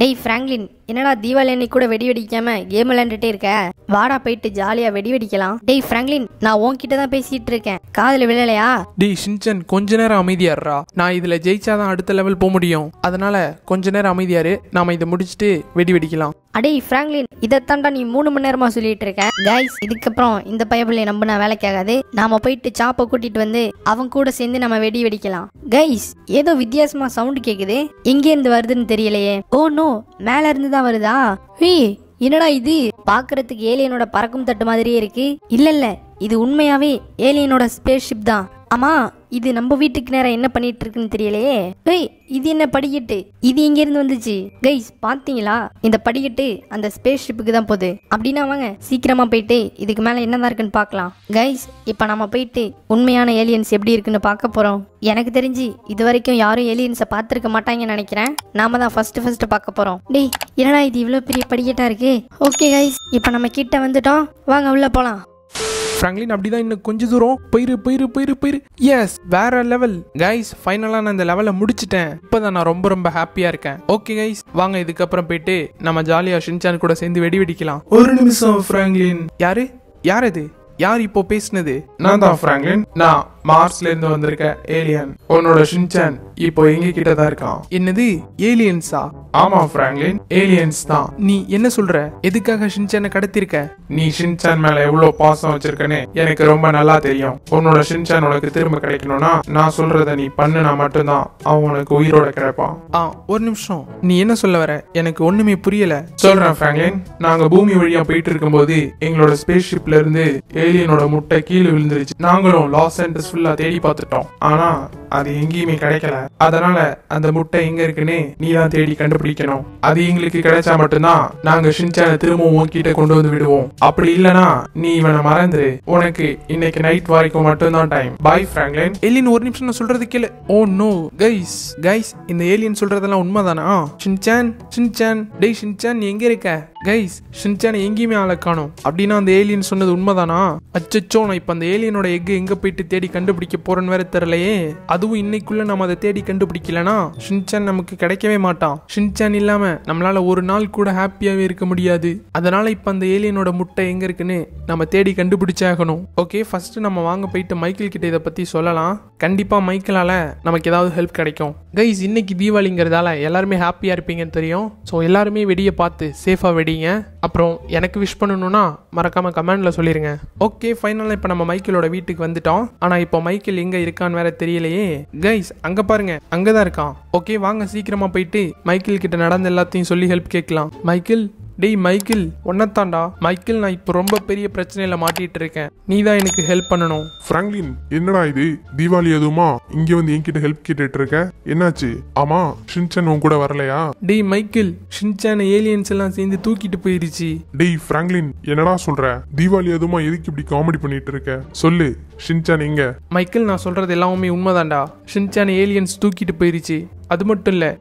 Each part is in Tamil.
டேய் ஃப்ராங்க்லின் என்னடா தீபாவளி அன்னைக்கு கூட வெடி வெடிக்காம கேம் விளையாண்டுட்டே இருக்க வாடா போயிட்டு ஜாலியா வெடி வெடிக்கலாம் டேய் ஃப்ராங்க்லின் நான் உன்கிட்ட தான் பேசிட்டு இருக்கேன் காதுல விழலையா டேய் ஷின்சன் கொஞ்ச நேரம் அமைதியாடுறா நான் இதுல ஜெயிச்சாதான் அடுத்த லெவல் போக முடியும் அதனால கொஞ்ச நேரம் அமைதியாரு நாம இதை முடிச்சுட்டு வெடி வெடிக்கலாம் அடேய் ஃப்ராங்க்லின் இதைத்தாண்டா நீ மூணு மணி நேரமா சொல்லிட்டு இருக்க கைஸ் இதுக்கப்புறம் இந்த பயபிள்ளைய நம்பினா வேலைக்கு ஆகாது நாம போயிட்டு சாப்பை கூட்டிட்டு வந்து அவன் கூட சேர்ந்து நம்ம வெடி வெடிக்கலாம் கைஸ் ஏதோ வித்தியாசமா சவுண்ட் கேக்குது எங்க இருந்து வருதுன்னு தெரியலையே ஓ நோ மேல இருந்து தான் வருதா ஹேய் என்னடா இது பாக்குறதுக்கு ஏலியனோட பறக்கும் தட்டு மாதிரியே இருக்கு இல்ல இல்ல இது உண்மையாவே ஏலியனோட ஸ்பேஸ் ஷிப் தான் ஆமா இது நம்ம வீட்டுக்கு நேரம் என்ன பண்ணிட்டு இருக்குன்னு தெரியலையே ஏய் இது என்ன படிக்கட்டு இது எங்க இருந்து வந்துச்சு கைஸ் பாத்தீங்களா இந்த படிக்கட்டு அந்த ஸ்பேஸ் ஷிப்புக்கு தான் போகுது அப்படின்னா வாங்க சீக்கிரமா போயிட்டு இதுக்கு மேல என்னதான் இருக்குன்னு பார்க்கலாம் கைஸ் இப்போ நம்ம போயிட்டு உண்மையான ஏலியன்ஸ் எப்படி இருக்குன்னு பார்க்க போறோம் எனக்கு தெரிஞ்சு இது வரைக்கும் யாரும் ஏலியன்ஸை பார்த்துருக்க மாட்டாங்கன்னு நினைக்கிறேன் நாம தான் ஃபர்ஸ்ட் ஃபர்ஸ்ட் பார்க்க போறோம் டேய் என்னடா இது இவ்வளோ பெரிய படிக்கட்டா இருக்கு ஓகே கைஸ் இப்போ நம்ம கிட்ட வந்துட்டோம் வாங்க உள்ள போலாம் ஃப்ராங்க்லின் அப்படிதான் இன்னும் கொஞ்ச தூரம் போயிரு போயிரு போயிரு போயிரு எஸ் வேற லெவல் கைஸ் ஃபைனலாக நான் இந்த லெவலை முடிச்சிட்டேன் இப்போதான் நான் ரொம்ப ரொம்ப ஹாப்பியா இருக்கேன் ஓகே கைஸ் வாங்க இதுக்கப்புறம் போயிட்டு நம்ம ஜாலியா ஷின்சான் கூட சேர்ந்து வெடி வெடிக்கலாம் ஒரு நிமிஷம் ஃப்ராங்க்லின் யாரு யார் இது யார் இப்போ பேசுனது நான் தான் ஃப்ராங்க்லின் நான் மார்ஸ்ல இருந்து வந்திருக்கேன் ஏலியன் உன்னோட ஷின்சான் இப்போ எங்க கிட்ட தான் இருக்கான் என்னது ஏலியன்ஸா ஆமா ஃப்ராங்க்லின் ஏலியன்ஸ் தான் நீ என்ன சொல்ற எதுக்காக ஷின்சானை கடத்திருக்க நீ ஷின்சான் மேல எவ்வளவு பாசம் வச்சிருக்கன்னு எனக்கு ரொம்ப நல்லா தெரியும் உன்னோட ஷின்சான் உனக்கு திரும்ப கிடைக்கணும்னா நான் சொல்றத நீ பண்ணுனா மட்டும்தான் அவன் உனக்கு உயிரோட கிடைப்பான் ஆ ஒரு நிமிஷம் நீ என்ன சொல்ல வர எனக்கு ஒண்ணுமே புரியல சொல்றேன் ஃப்ராங்க்லின் நாங்க பூமி வழியா போயிட்டு இருக்கும்போது எங்களோட ஸ்பேஸ் ஷிப்ல இருந்து ஏலியனோட முட்டை கீழே விழுந்துருச்சு நாங்களும் லாஸ் ஏஞ்சல்ஸ் ஃபுல்லா தேடி பார்த்துட்டோம் ஆனா அது எங்கேயுமே கிடைக்கல அதனால அந்த முட்டை எங்க இருக்குன்னு நீ தான் தேடி கண்டுபிடிக்கணும் அது எங்களுக்கு கிடைச்சா மட்டும்தான் நாங்க ஷின்சானை திரும்பவும் உன்கிட்ட கொண்டு வந்து விடுவோம் அப்படி இல்லனா நீ இவனை மறந்துரு உனக்கு இன்னைக்கு நைட் வரைக்கும் மட்டும்தான் டைம் பாய் ஃப்ராங்க்லின் ஏலியன் ஒரு நிமிஷம் நான் சொல்றது கேளு ஓ நோ கைஸ் கைஸ் இந்த ஏலியன் சொல்றதெல்லாம் உண்மைதானா ஷின்சான் ஷின்சான் டேய் ஷின்சான் நீ எங்க இருக்க கைஸ் ஷின்சானை எங்கேயுமே ஆளை காணோம் அப்படின்னா அந்த ஏலியன் சொன்னது உண்மைதானா அச்சச்சோ நான் இப்போ அந்த ஏலியனோட எக் எங்க போயிட்டு தேடி கண்டுபிடிக்க போறேன்னு வேற தெரியலையே அதுவும் இன்னைக்குள்ள நம்ம அதை தேடி கண்டுபிடிக்கலனா ஷின்சான் நமக்கு கிடைக்கவே மாட்டான் ஷின்சான் இல்லாம நம்மளால ஒரு நாள் கூட ஹாப்பியாவே இருக்க முடியாது அதனால இப்போ அந்த ஏலியனோட முட்டை எங்க இருக்குன்னு நம்ம தேடி கண்டுபிடிச்சாகணும் ஓகே ஃபர்ஸ்ட் நம்ம வாங்க போயிட்டு மைக்கேல் கிட்ட இதை பத்தி சொல்லலாம் கண்டிப்பா மைக்கேலால நமக்கு ஏதாவது ஹெல்ப் கிடைக்கும் கைஸ் இன்னைக்கு தீபாவளிங்கிறதால எல்லாருமே ஹாப்பியா இருப்பீங்கன்னு தெரியும் ஸோ எல்லாருமே வெடியை பார்த்து சேஃபா வெடிங்க அப்புறம் எனக்கு விஷ் பண்ணணும்னா மறக்காம கமெண்ட்ல சொல்லிருங்க ஓகே ஃபைனலாக இப்போ நம்ம மைக்கேலோட வீட்டுக்கு வந்துட்டோம் ஆனா இப்போ மைக்கேல் எங்க இருக்கான்னு வேற தெரியலையே கைஸ் அங்க பாருங்க அங்கதான் இருக்கான் ஓகே வாங்க சீக்கிரமா போயிட்டு மைக்கேல் கிட்ட நடந்த எல்லாத்தையும் சொல்லி ஹெல்ப் கேட்கலாம் மைக்கேல் டேய் மைக்கேல் ஒன்னத்தாண்டா மைக்கேல் நான் இப்போ ரொம்ப பெரிய பிரச்சனையில மாட்டிட்டு இருக்கேன் நீ தான் எனக்கு ஹெல்ப் பண்ணணும் பிராங்க்லின் என்னடா இது தீபாவளி எதுவுமா இங்க வந்து என்கிட்ட ஹெல்ப் கேட்டுட்டு இருக்க என்னாச்சு ஆமா ஷின்சன் உன் கூட வரலையா டேய் மைக்கேல் ஷின்சான ஏலியன்ஸ் எல்லாம் சேர்ந்து தூக்கிட்டு போயிருச்சு டேய் பிராங்க்லின் என்னடா சொல்ற தீபாவளி எதுவுமா எதுக்கு இப்படி காமெடி பண்ணிட்டு இருக்க சொல்லு ஷின்சான் எங்க மைக்கேல் நான் சொல்றது எல்லாமே உண்மைதான்டா ஷின்சான ஏலியன்ஸ் தூக்கிட்டு போயிருச்சு அது மட்டும் இல்ல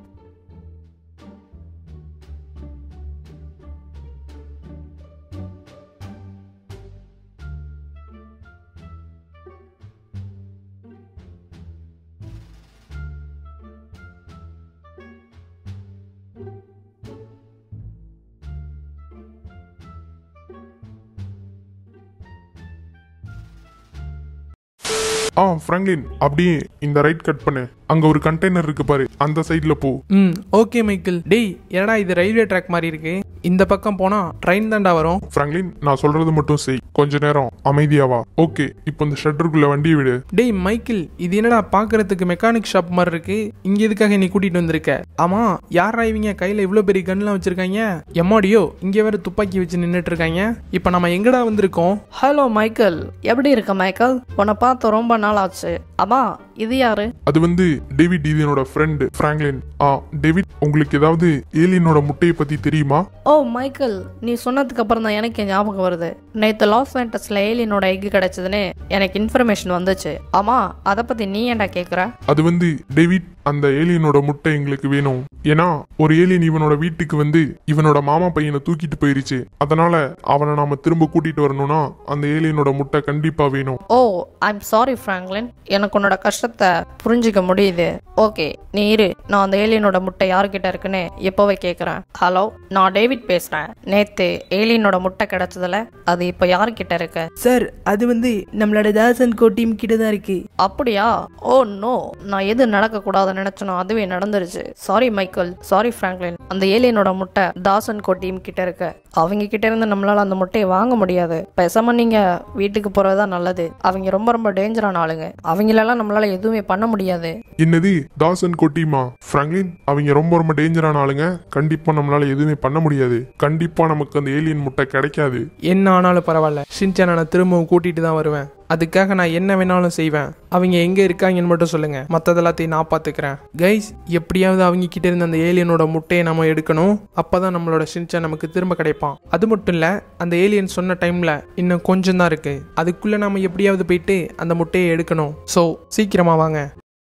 ஆ பிராங்க்லின் அப்படியே இந்த ரைட் கட் பண்ணு அங்க ஒரு கண்டெய்னர் இருக்கு பாரு அந்த சைடுல போ ம் ஓகே மைக்கேல் டேய் என்னடா இது ரயில்வே ட்ராக் மாதிரி இருக்கு இந்த பக்கம் போனா ட்ரெயின் தான்டா வரும் பிராங்க்லின் நான் சொல்றது மட்டும் செய் கொஞ்ச நேரம் அமைதியா வா ஓகே இப்போ இந்த ஷட்டருக்குள்ள வண்டியை விடு டேய் மைக்கேல் இது என்னடா பாக்குறதுக்கு மெக்கானிக் ஷாப் மாதிரி இருக்கு இங்க எதுக்காக நீ கூட்டிட்டு வந்திருக்க ஆமா யாரா இவங்க கையில இவ்ளோ பெரிய கன்லாம் வச்சிருக்காங்க எம்மாடியோ இங்க வேற துப்பாக்கி வச்சு நின்னுட்டு இருக்காங்க இப்போ நம்ம எங்கடா வந்திருக்கோம் ஹலோ மைக்கேல் எப்படி இருக்க மைக்கேல் உன்னை பார்த்து ரொம்ப நாள் ஆச்சு அம்மா இது யாரு அது வந்து டேவிட் இதனோட ஃப்ரெண்டு பிராங்க்லின் ஆ டேவிட் உங்களுக்கு ஏதாவது ஏலியனோட முட்டையை பத்தி தெரியுமா ஓ மைக்கேல் நீ சொன்னதுக்கு அப்புறம் தான் எனக்கு ஞாபகம் வருது நேற்று லாஸ் வேண்டஸ்ல ஏலியனோட எக் கிடைச்சதுன்னு எனக்கு இன்ஃபர்மேஷன் வந்துச்சு ஆமா அதை பத்தி நீ ஏன்டா கேட்குற அது வந்து டேவிட் அந்த ஏலியனோட முட்டை எங்களுக்கு வேணும் ஏன்னா ஒரு ஏலியன் இவனோட வீட்டுக்கு வந்து இவனோட மாமா பையனை தூக்கிட்டு போயிருச்சு அதனால அவனை நாம திரும்ப கூட்டிட்டு வரணும்னா அந்த ஏலியனோட முட்டை கண்டிப்பா வேணும் ஓ ஐம் சாரி ஃப்ராங்க்லின் எனக்கு உன்னோட கஷ்டத்தை புரிஞ்சுக்க முடியுது ஓகே நீ இரு நான் அந்த ஏலியனோட முட்டை யார்கிட்ட இருக்குன்னு எப்போவே கேட்குறேன் ஹலோ நான் டேவிட் பேசுகிறேன் நேற்று ஏலியனோட முட்டை கிடைச்சதுல அது இப்போ யார்கிட்ட இருக்கு சார் அது வந்து நம்மளோட தாசன் கோ டீம் கிட்ட தான் இருக்கு அப்படியா ஓ நோ நான் எது நடக்கக்கூடாதுன்னு நினைச்சனோ அதுவே நடந்துருச்சு சாரி மைக்கேல் சாரி ஃப்ராங்க்லின் அந்த ஏலியனோட முட்டை தாசன் கோ டீம் கிட்ட இருக்கு அவங்க கிட்ட இருந்து நம்மளால அந்த முட்டையை வாங்க முடியாது பேசாம நீங்க வீட்டுக்கு போறதுதான் நல்லது அவங்க ரொம்ப ரொம்ப டேஞ்சரான ஆளுங்க அவங்களெல்லாம் நம்மளால எதுவுமே பண்ண முடியாது என்னது தாசன் கொட்டிமா ஃப்ராங்க்லின் அவங்க ரொம்ப ரொம்ப டேஞ்சரான ஆளுங்க கண்டிப்பா நம்மளால எதுவுமே பண்ண முடியாது கண்டிப்பா நமக்கு அந்த ஏலியன் முட்டை கிடைக்காது என்ன ஆனாலும் பரவாயில்ல ஷின்சானை நான் திரும்பவும் கூட்டிட்டு தான் வருவேன் அதுக்காக நான் என்ன வேணாலும் செய்வேன் அவங்க எங்க இருக்காங்கன்னு மட்டும் சொல்லுங்க மற்றது எல்லாத்தையும் நான் பார்த்துக்கிறேன் கைஸ் எப்படியாவது அவங்க கிட்ட இருந்து அந்த ஏலியனோட முட்டையை நம்ம எடுக்கணும் அப்பதான் நம்மளோட ஷின்சான் நமக்கு திரும்ப கிடைப்பான் அது மட்டும் இல்ல அந்த ஏலியன் சொன்ன டைம்ல இன்னும் கொஞ்சம் தான் இருக்கு அதுக்குள்ள நம்ம எப்படியாவது போயிட்டு அந்த முட்டையை எடுக்கணும் ஸோ சீக்கிரமா வாங்க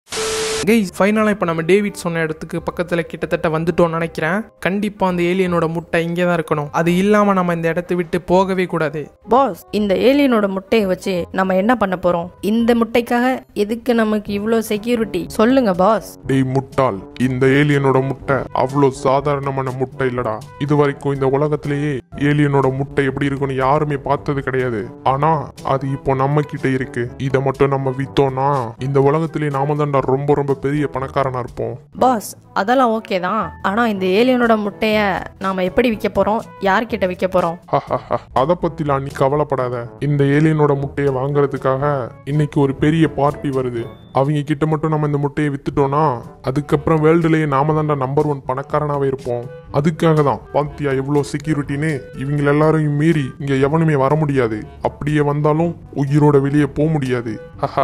கைஸ் ஃபைனலாக இப்போ நம்ம டேவிட் சொன்ன இடத்துக்கு பக்கத்தில் கிட்டத்தட்ட வந்துட்டோம்னு நினைக்கிறேன் கண்டிப்பாக அந்த ஏலியனோட முட்டை இங்கே தான் இருக்கணும் அது இல்லாமல் நம்ம இந்த இடத்த விட்டு போகவே கூடாது பாஸ் இந்த ஏலியனோட முட்டையை வச்சு நம்ம என்ன பண்ண போறோம் இந்த முட்டைக்காக எதுக்கு நமக்கு இவ்வளோ செக்யூரிட்டி சொல்லுங்க பாஸ் டேய் முட்டாள் இந்த ஏலியனோட முட்டை அவ்வளோ சாதாரணமான முட்டை இல்லடா இது வரைக்கும் இந்த உலகத்திலேயே ஏலியனோட முட்டை எப்படி இருக்கும்னு யாருமே பார்த்தது கிடையாது ஆனா அது இப்போ நம்ம கிட்ட இருக்கு இதை மட்டும் நம்ம வித்தோம்னா இந்த உலகத்திலேயே நாம தான்டா ரொம்ப ரொம்ப பெரிய பணக்காரனா இருப்போம் பாஸ் அதெல்லாம் ஓகே தான் ஆனா இந்த ஏலியனோட முட்டைய நாம எப்படி விற்க போறோம் யார்கிட்ட விற்க போறோம் அதை பத்திலாம் நீ கவலைப்படாத இந்த ஏலியனோட முட்டையை வாங்குறதுக்காக இன்னைக்கு ஒரு பெரிய பார்ட்டி வருது அவங்க கிட்ட மட்டும் நம்ம இந்த முட்டையை வித்துட்டோம்னா அதுக்கப்புறம் வேர்ல்டுலயே நாம தான்டா நம்பர் ஒன் பணக்காரனாவே இருப்போம் அதுக்காக தான் பாத்தியா எவ்வளோ செக்யூரிட்டின்னு இவங்க எல்லாரையும் மீறி இங்க எவனுமே வர முடியாது அப்படியே வந்தாலும் உயிரோட வெளியே போக முடியாது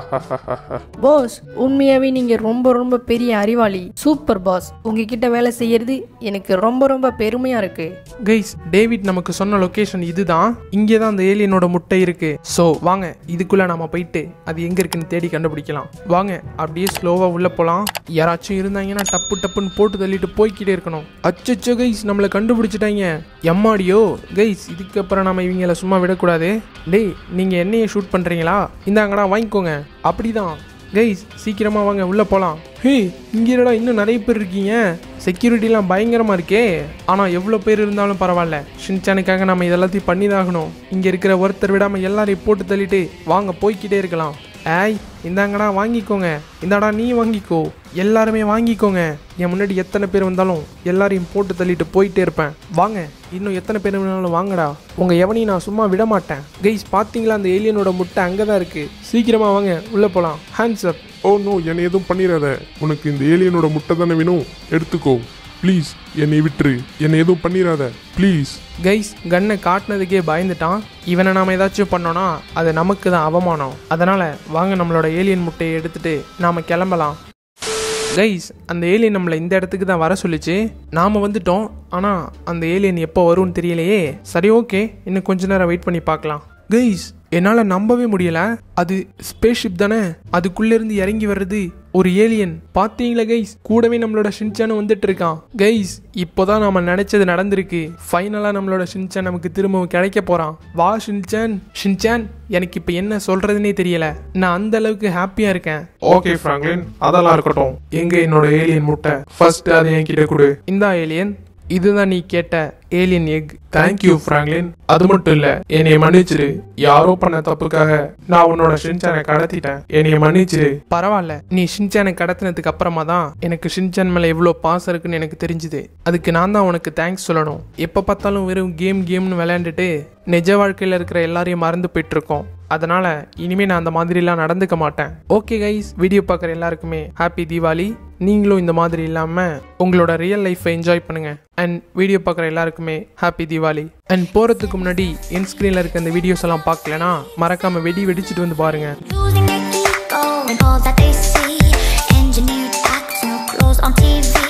பாஸ் உண்மையாவே நீங்க ரொம்ப ரொம்ப பெரிய அறிவாளி சூப்பர் பாஸ் உங்ககிட்ட வேலை செய்யறது எனக்கு ரொம்ப ரொம்ப பெருமையா இருக்கு கைஸ் டேவிட் நமக்கு சொன்ன லொகேஷன் இதுதான் இங்கே தான் அந்த ஏலியனோட முட்டை இருக்கு ஸோ வாங்க இதுக்குள்ள நாம போயிட்டு அது எங்க இருக்குன்னு தேடி கண்டுபிடிக்கலாம் வாங்க அப்படியே ஸ்லோவா உள்ள போலாம் யாராச்சும் இருந்தாங்கன்னா டப்பு டப்புன்னு போட்டு தள்ளிட்டு போய்க்கிட்டே இருக்கணும் அச்சச்சோ கைஸ் நம்மளை கண்டுபிடிச்சிட்டாங்க எம்மாடியோ கைஸ் இதுக்கப்புறம் நம்ம இவங்கள சும்மா விடக்கூடாது டேய் நீங்க என்னைய ஷூட் பண்றீங்களா இந்தாங்கடா வாங்கிக்கோங்க அப்படிதான் கைஸ் சீக்கிரமா வாங்க உள்ள போலாம் ஹே இங்க என்னடா இன்னும் நிறைய பேர் இருக்கீங்க செக்யூரிட்டிலாம் பயங்கரமா இருக்கே ஆனா எவ்வளவு பேர் இருந்தாலும் பரவாயில்ல ஷின்சானுக்காக நம்ம இதெல்லாத்தையும் பண்ணிதாகணும் இங்க இருக்கிற ஒருத்தர் விடாம எல்லாரையும் போட்டு தள்ளிட்டு வாங்க போய்க்கிட்டே இருக்கலாம் ஏய் இந்தாங்கடா வாங்கிக்கோங்க இந்தாடா நீ வாங்கிக்கோ எல்லாருமே வாங்கிக்கோங்க என் முன்னாடி எத்தனை பேர் வந்தாலும் எல்லாரையும் போட்டு தள்ளிட்டு போயிட்டே இருப்பேன் வாங்க இன்னும் எத்தனை பேர் வேணாலும் வாங்கடா உங்க எவனையும் நான் சும்மா விட மாட்டேன் கைஸ் பாத்தீங்களா அந்த ஏலியனோட முட்டை அங்கதான் இருக்கு சீக்கிரமா வாங்க உள்ள போலாம் ஹேண்ட்ஸ் அப் ஓ நோ என்னை எதுவும் பண்ணிடாத உனக்கு இந்த ஏலியனோட முட்டை தானே வேணும் எடுத்துக்கோ ப்ளீஸ் என்னை விட்டுரு என்னை எதுவும் பண்ணிடாத ப்ளீஸ் கைஸ் கன்னை காட்டினதுக்கே பயந்துட்டான் இவனை நாம ஏதாச்சும் பண்ணோன்னா அது நமக்கு தான் அவமானம் அதனால வாங்க நம்மளோட ஏலியன் முட்டையை எடுத்துட்டு நாம கிளம்பலாம் கைஸ் அந்த ஏலியன் நம்மளை இந்த இடத்துக்கு தான் வர சொல்லிச்சு நாம வந்துட்டோம் ஆனா அந்த ஏலியன் எப்போ வரும்னு தெரியலையே சரி ஓகே இன்னும் கொஞ்ச நேரம் வெயிட் பண்ணி பார்க்கலாம் கைஸ் என்னால் நம்பவே முடியல அது ஸ்பேஸ் ஷிப் தானே அதுக்குள்ள இருந்து இறங்கி வர்றது ஒரு ஏலியன் பாத்தீங்களா கைஸ் கூடவே நம்மளோட ஷின்சானும் வந்துட்டு இருக்கான் கைஸ் இப்போதான் நாம நினைச்சது நடந்திருக்கு ஃபைனலா நம்மளோட ஷின்சான் நமக்கு திரும்பவும் கிடைக்க போறான் வா ஷின்சான் ஷின்சான் எனக்கு இப்போ என்ன சொல்றதுனே தெரியல நான் அந்த அளவுக்கு ஹாப்பியா இருக்கேன் ஓகே ஃப்ராங்க்லின் அதெல்லாம் இருக்கட்டும் எங்க என்னோட ஏலியன் முட்டை ஃபர்ஸ்ட் அதை என்கிட்ட கொடு இந்தா ஏலியன் இதுதான் நீ கேட்ட ஏலியன் எக் தேங்க்யூ ஃப்ராங்க்லின் அது மட்டும் இல்ல என்னைய மன்னிச்சிரு யாரோ பண்ண தப்புக்காக நான் உன்னோட ஷின்சானை கடத்திட்டேன் என்னைய மன்னிச்சிரு பரவாயில்ல நீ ஷின்சானை கடத்தினதுக்கு அப்புறமா தான் எனக்கு ஷின்சான் மேல எவ்வளவு பாசம் இருக்குன்னு எனக்கு தெரிஞ்சுது அதுக்கு நான் தான் உனக்கு தேங்க்ஸ் சொல்லணும் எப்ப பார்த்தாலும் வெறும் கேம் கேம்னு விளையாண்டுட்டு நிஜ வாழ்க்கையில இருக்கிற எல்லாரையும் மறந்து போயிட்டு இருக்கோம் அதனால இனிமே நான் அந்த மாதிரிலாம் நடந்துக்க மாட்டேன் ஓகே கைஸ் வீடியோ பார்க்குற எல்லாருக்குமே ஹாப்பி தீபாவளி நீங்களும் இந்த மாதிரி இல்லாமல் உங்களோட ரியல் லைஃப்பை என்ஜாய் பண்ணுங்க அண்ட் வீடியோ பார்க்குற எல்லாருக்குமே ஹாப்பி தீபாவளி அண்ட் போகிறதுக்கு முன்னாடி என் ஸ்க்ரீனில் இருக்க இந்த வீடியோஸ் எல்லாம் பார்க்கலனா மறக்காம வெடி வெடிச்சிட்டு வந்து பாருங்க Losing their ego and all that they see. Engineered acts, no clothes on TV.